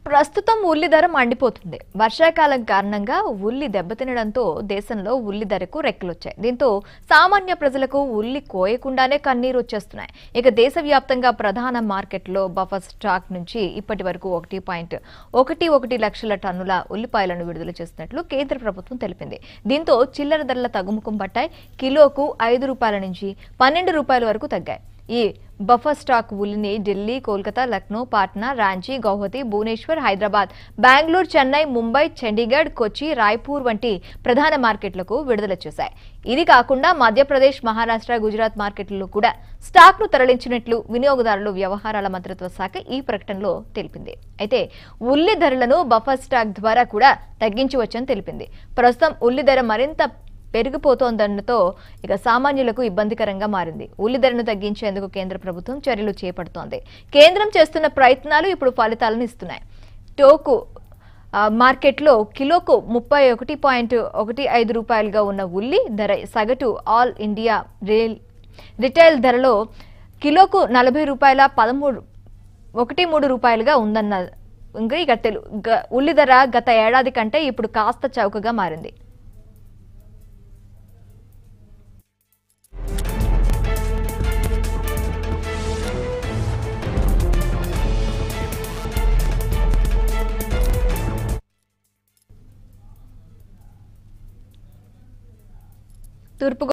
ప్రస్తుతం ఉల్లి ధర మండిపోతుంది వర్షాకాలం కారణంగా ఉల్లి దెబ్బతినడంతో దేశంలో ఉల్లి ధరకు రెక్కలొచ్చాయి దీంతో సామాన్య ప్రజలకు ఉల్లి కోయకుండానే కన్నీరు వచ్చేస్తున్నాయి ఇక దేశవ్యాప్తంగా ప్రధాన మార్కెట్లో బఫర్ స్టాక్ నుంచి ఇప్పటి వరకు ఒకటి పాయింట్ ఒకటి ఒకటి లక్షల టన్నుల ఉల్లిపాయలను విడుదల చేసినట్లు కేంద్ర ప్రభుత్వం తెలిపింది దీంతో చిల్లర ధరల తగ్గుముఖం పట్టాయి కిలోకు ఐదు రూపాయల నుంచి పన్నెండు రూపాయల వరకు తగ్గాయి ఈ బఫర్ స్టాక్ ఉల్లిని ఢిల్లీ కోల్కతా లక్నో పాట్నా రాంచీ గౌహతి భువనేశ్వర్ హైదరాబాద్ బెంగళూరు చెన్నై ముంబై చండీగఢ్ కొచ్చి రాయ్పూర్ వంటి ప్రధాన మార్కెట్లకు విడుదల చేశాయి ఇది కాకుండా మధ్యప్రదేశ్ మహారాష్ట్ర గుజరాత్ మార్కెట్లలో కూడా స్టాక్ను తరలించినట్లు వినియోగదారులు వ్యవహారాల మంత్రిత్వ శాఖ ఈ ప్రకటనలో తెలిపింది అయితే ఉల్లి ధరలను బఫర్ స్టాక్ ద్వారా కూడా తగ్గించవచ్చని తెలిపింది ప్రస్తుతం ఉల్లి ధర మరింత పెరిగిపోతోందనతో ఇక సామాన్యులకు ఇబ్బందికరంగా మారింది ఉల్లి ధరను తగ్గించేందుకు కేంద్ర ప్రభుత్వం చర్యలు చేపడుతోంది కేంద్రం చేస్తున్న ప్రయత్నాలు ఇప్పుడు ఫలితాలను ఇస్తున్నాయి టోకు ఆ, మార్కెట్లో కిలోకు ముప్పై ఒకటి పాయింట్ ఒకటి ఐదు రూపాయలుగా ఉన్న ఉల్లి ధర సగటు ఆల్ ఇండియా రేల్ రిటైల్ ధరలో కిలోకు నలభై రూపాయల పదమూడు ఒకటి మూడు రూపాయలుగా ఉందన్న ఇంకా ఇక తెలు గ- ఉల్లి ధర గత ఏడాది కంటే ఇప్పుడు కాస్త చౌకగా మారింది